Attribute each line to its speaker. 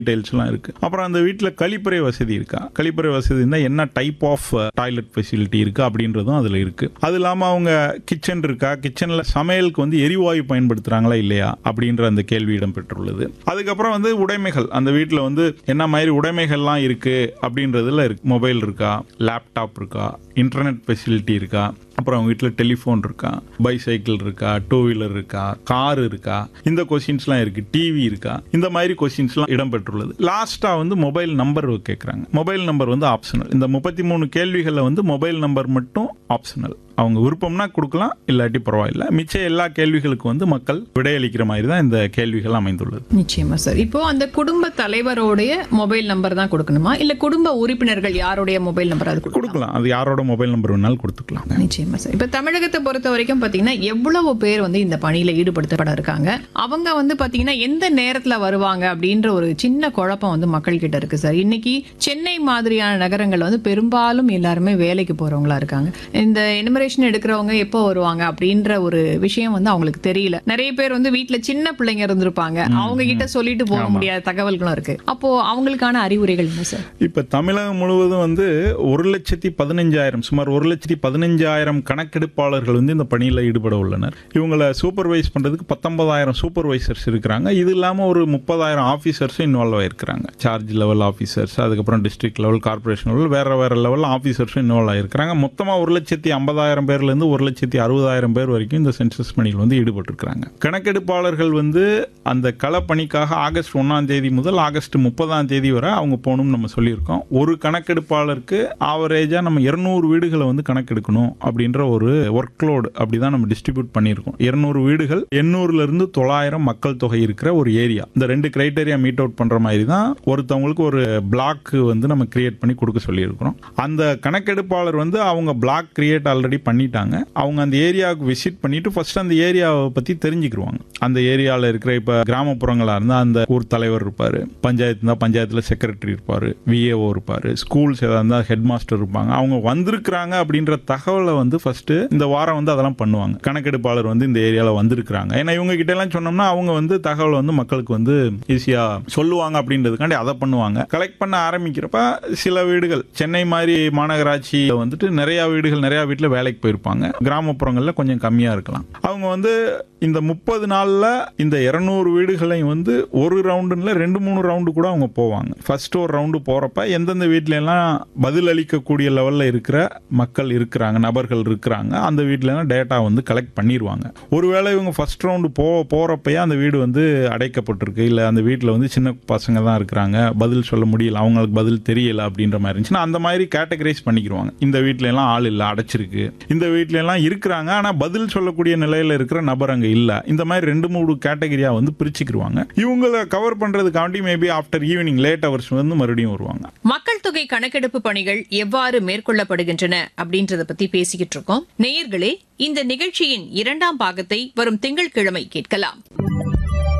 Speaker 1: டீடைல்ஸ்லாம் இருக்கு அப்புறம் அந்த வீட்டில் கழிப்பறை வசதி இருக்கா கழிப்பறை வசதி இருந்தால் என்ன டைப் ஆஃப் டாய்லெட் ஃபெசிலிட்டி இருக்கு அப்படின்றதும் அதில் இருக்கு அது இல்லாமல் அவங்க கிச்சன் இருக்கா கிச்சனில் சமையலுக்கு வந்து எரிவாயு பயன்படுத்துறாங்களா இல்லையா அப்படின்ற அந்த கேள்வி இடம்பெற்றுள்ளது அதுக்கப்புறம் வந்து உடைமைகள் அந்த வீட்டில் வந்து என்ன மாதிரி உடைமைகள்லாம் இருக்கு அப்படின்றதுல இருக்கு மொபைல் இருக்கா லேப்டாப் இருக்கா இன்டர்நெட் ஃபெசிலிட்டி இருக்கா அப்புறம் அவங்க வீட்டில் டெலிஃபோன் இருக்கா பைசைக்கிள் இருக்கா டூ வீலர் இருக்கா கார் இருக்கா இந்த கொஸ்டின்ஸ்லாம் இருக்கு டிவி இருக்கா இந்த மாதிரி கொஸ்டின்ஸ்லாம் இடம்பெற்றுள்ளது லாஸ்ட்டாக வந்து மொபைல் நம்பர் கேட்குறாங்க மொபைல் நம்பர் வந்து ஆப்ஷனல் இந்த முப்பத்தி மூணு கேள்விகளில் வந்து மொபைல் நம்பர் மட்டும் ஆப்ஷனல் அவங்க விருப்பம்னா கொடுக்கலாம் இல்லாட்டி பரவாயில்ல மிச்ச எல்லா கேள்விகளுக்கும் வந்து மக்கள் விடையளிக்கிற மாதிரி தான் இந்த கேள்விகள் அமைந்துள்ளது
Speaker 2: நிச்சயமா சார் இப்போ அந்த குடும்ப தலைவருடைய மொபைல் நம்பர் தான் கொடுக்கணுமா இல்ல குடும்ப உறுப்பினர்கள் யாருடைய மொபைல் நம்பர் அது கொடுக்கணும்
Speaker 1: கொடுக்கலாம் அது யாரோட மொபைல் நம்பர் வேணாலும் கொடுத்துக்கலாம்
Speaker 2: நிச்சயமா சார் இப்ப தமிழகத்தை பொறுத்த வரைக்கும் பாத்தீங்கன்னா எவ்வளவு பேர் வந்து இந்த பணியில ஈடுபடுத்தப்பட இருக்காங்க அவங்க வந்து பாத்தீங்கன்னா எந்த நேரத்துல வருவாங்க அப்படின்ற ஒரு சின்ன குழப்பம் வந்து மக்கள் கிட்ட இருக்கு சார் இன்னைக்கு சென்னை மாதிரியான நகரங்கள் வந்து பெரும்பாலும் எல்லாருமே வேலைக்கு போறவங்களா இருக்காங்க இந்த எனிமரேஷன் எடுக்கிறவங்க எப்போ வருவாங்க அப்படின்ற ஒரு விஷயம் வந்து அவங்களுக்கு தெரியல நிறைய பேர் வந்து வீட்ல சின்ன பிள்ளைங்க இருந்திருப்பாங்க அவங்க கிட்ட சொல்லிட்டு போக முடியாத தகவல்களும் இருக்கு அப்போ அவங்களுக்கான அறிவுரைகள் என்ன சார்
Speaker 1: இப்போ தமிழகம் முழுவதும் வந்து ஒரு லட்சத்தி பதினஞ்சாயிரம் சுமார் ஒரு லட்சத்தி பதினஞ்சாயிரம் கணக்கெடுப்பாளர்கள் வந்து இந்த பணியில் ஈடுபட உள்ளனர் இவங்களை சூப்பர்வைஸ் பண்ணுறதுக்கு பத்தொன்பதாயிரம் சூப்பர்வைசர்ஸ் இருக்கிறாங்க இது இல்லாமல் ஒரு முப்பதாயிரம் ஆஃபீஸர்ஸும் இன்வால்வ் ஆயிருக்கிறாங்க சார்ஜ் லெவல் ஆஃபீஸர்ஸ் அதுக்கப்புறம் டிஸ்ட்ரிக்ட் லெவல் கார்பரேஷன் லெவல் வேற வேற லெவல் ஆஃபீஸர்ஸும் இன்வால்வ் ஆயிருக்கிறாங்க மொத்தமாக ஒரு லட்சத்தி ஐம்பதாயிரம் பேர்லேருந்து ஒரு லட்சத்தி அறுபதாயிரம் பேர் வரைக்கும் இந்த சென்சஸ் பணியில் வந்து ஈடுபட்டிருக்கிறாங்க கணக்கெடுப்பாளர்கள் வந்து அந்த கள பணிக்காக ஆகஸ்ட் ஒன்றாம் தேதி முதல் ஆகஸ்ட் முப்பதாம் தேதி வரை அவங்க போகணும்னு நம்ம சொல்லியிருக்கோம் ஒரு கணக்கெடுப்பாளருக்கு ஆவரேஜாக நம்ம இருநூறு வீடுகளை வந்து கணக்கெடுக்கணும் அப்படின்ற ஒரு ஒர்க் லோடு அப்படி தான் நம்ம டிஸ்ட்ரிபியூட் பண்ணியிருக்கோம் இருநூறு வீடுகள் எண்ணூறுல இருந்து தொள்ளாயிரம் மக்கள் தொகை இருக்கிற ஒரு ஏரியா இந்த ரெண்டு கிரைட்டேரியா மீட் அவுட் பண்ற மாதிரி தான் ஒருத்தவங்களுக்கு ஒரு பிளாக் வந்து நம்ம கிரியேட் பண்ணி கொடுக்க சொல்லியிருக்கிறோம் அந்த கணக்கெடுப்பாளர் வந்து அவங்க பிளாக் கிரியேட் ஆல்ரெடி பண்ணிட்டாங்க அவங்க அந்த ஏரியாவுக்கு விசிட் பண்ணிட்டு ஃபர்ஸ்ட் அந்த ஏரியாவை பத்தி தெரிஞ்சுக்கிருவாங்க அந்த ஏரியாவில் இருக்கிற இப்ப கிராமப்புறங்களா இருந்தா அந்த ஊர் தலைவர் இருப்பாரு பஞ்சாயத்து இருந்தா பஞ்சாயத்துல செக்ரட்டரி இருப்பாரு விஏஓ இருப்பாரு ஸ்கூல்ஸ் ஏதாவது இருந்தா ஹெட் மாஸ்டர் இருப்பாங்க அவங்க வந்திருக்கிறாங்க அப்படின்ற தகவலை வந்து ஃபர்ஸ்ட் இந்த வாரம் வந்து அதெல்லாம் பண்ணுவாங்க கணக்கெடுப்பாளர் வந்து இந்த ஏரியாவில் வந்திருக்கிறாங்க ஏன்னா இவங்க கிட்ட எல்லாம் சொன்னோம்னா அவங்க வந்து தகவல் வந்து மக்களுக்கு வந்து ஈஸியா சொல்லுவாங்க அப்படின்றதுக்காண்டி அதை பண்ணுவாங்க கலெக்ட் பண்ண ஆரம்பிக்கிறப்ப சில வீடுகள் சென்னை மாதிரி மாநகராட்சியில் வந்துட்டு நிறைய வீடுகள் நிறைய வீட்டில் வேலைக்கு போயிருப்பாங்க கிராமப்புறங்களில் கொஞ்சம் கம்மியாக இருக்கலாம் அவங்க வந்து இந்த முப்பது நாளில் இந்த இருநூறு வீடுகளையும் வந்து ஒரு ரவுண்டுல ரெண்டு மூணு ரவுண்டு கூட அவங்க போவாங்க ஃபர்ஸ்ட் ஒரு ரவுண்டு போகிறப்ப எந்தெந்த வீட்ல எல்லாம் பதில் அளிக்கக்கூடிய லெவலில் இருக்கிற மக்கள் இருக்கிறாங்க நபர்கள் இருக்கிறாங்க அந்த வீட்ல எல்லாம் டேட்டா வந்து கலெக்ட் பண்ணிடுவாங்க ஒருவேளை இவங்க ஃபர்ஸ்ட் ரவுண்டு போ போகிறப்பயே அந்த வீடு வந்து அடைக்கப்பட்டிருக்கு இல்லை அந்த வீட்டில் வந்து சின்ன பசங்க தான் இருக்கிறாங்க பதில் சொல்ல முடியல அவங்களுக்கு பதில் தெரியல அப்படின்ற மாதிரி இருந்துச்சுன்னா அந்த மாதிரி கேட்டகரைஸ் பண்ணிக்கிருவாங்க இந்த வீட்ல எல்லாம் ஆள் இல்லை அடைச்சிருக்கு இந்த வீட்ல எல்லாம் இருக்கிறாங்க ஆனால் பதில் சொல்லக்கூடிய நிலையில இருக்கிற நபர் அங்கே இல்லை இந்த மாதிரி ரெண்டு மூணு கேட்டகரியா வந்து பிரிச்சுக்கிருவாங்க இவங்களை கவர் பண்றதுக்காண்டி maybe after evening late hours வந்து மறுபடியும் வருவாங்க
Speaker 2: மக்கள் தொகை கணக்கெடுப்பு பணிகள் எவ்வாறு மேற்கொள்ளப்படுகின்றன அப்படின்றத பத்தி பேசிக்கிட்டு இருக்கோம் நேயர்களே இந்த நிகழ்ச்சியின் இரண்டாம் பாகத்தை வரும் திங்கட்கிழமை கேட்கலாம்